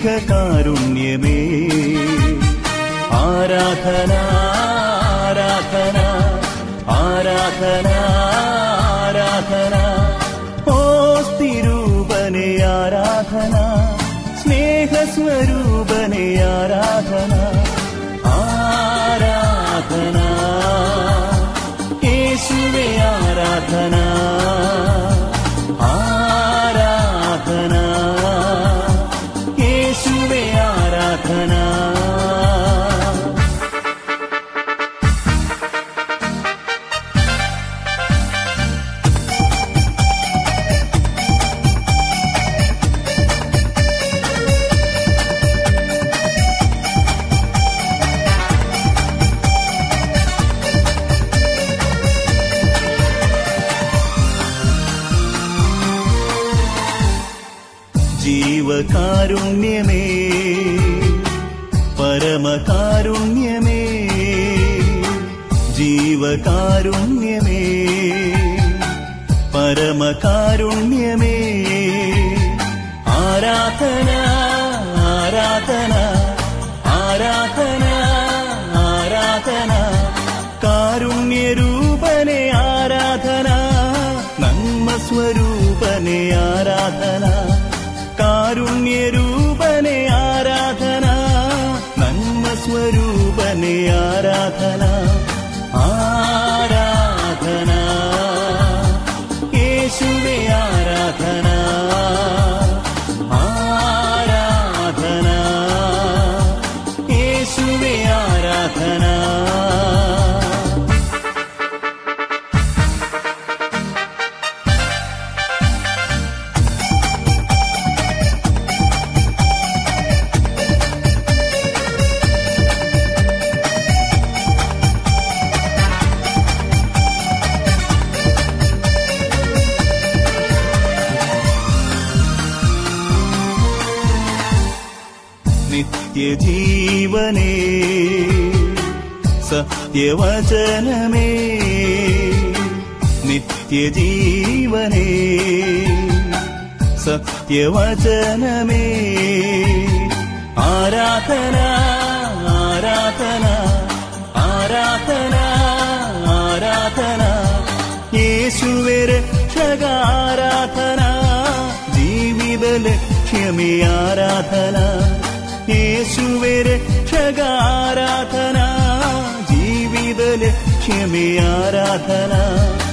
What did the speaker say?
സ്നേഹകാരുണ്യമേ ആരാധന ആരാധന ആരാധന ആരാധന ഓ സ്ഥിരൂപനെ ആരാധന സ്നേഹസ്വരൂപനെ ആരാധന ആരാധന യേശുവേ ആരാധന ആരാധന യേശുവേ ആരാധന ജീവകാരുണ്യമേ പരമകാരുണ്യമേ ജീവകാരുണ്യമേ പരമകാരുണ്യമേ ആരാധന ആരാധന ആരാധന ആരാധന കാരുണ്യരൂപനെ ആരാധന നന്മ സ്വരൂപനെ ആരാധന കാരുണ്യരൂപനെ ആരാധന നന്മ സ്വരൂപനെ ആരാധന ആരാധന യേശുവേ ആരാധന ആരാധന യേശുവേ ആരാധന നിത്യജീവനേ സത്യവചനമേ നിത്യജീവനേ സത്യവചനമേ ആരാധന ആരാധന ആരാധന ആരാധന യേശുവേ രക്ഷക ആരാധന ജീവിത ലക്ഷ്യമേ ആരാധന യേശുവേ രക്ഷക ആരാധന ജീവിത ലക്ഷ്യമേ ആരാധന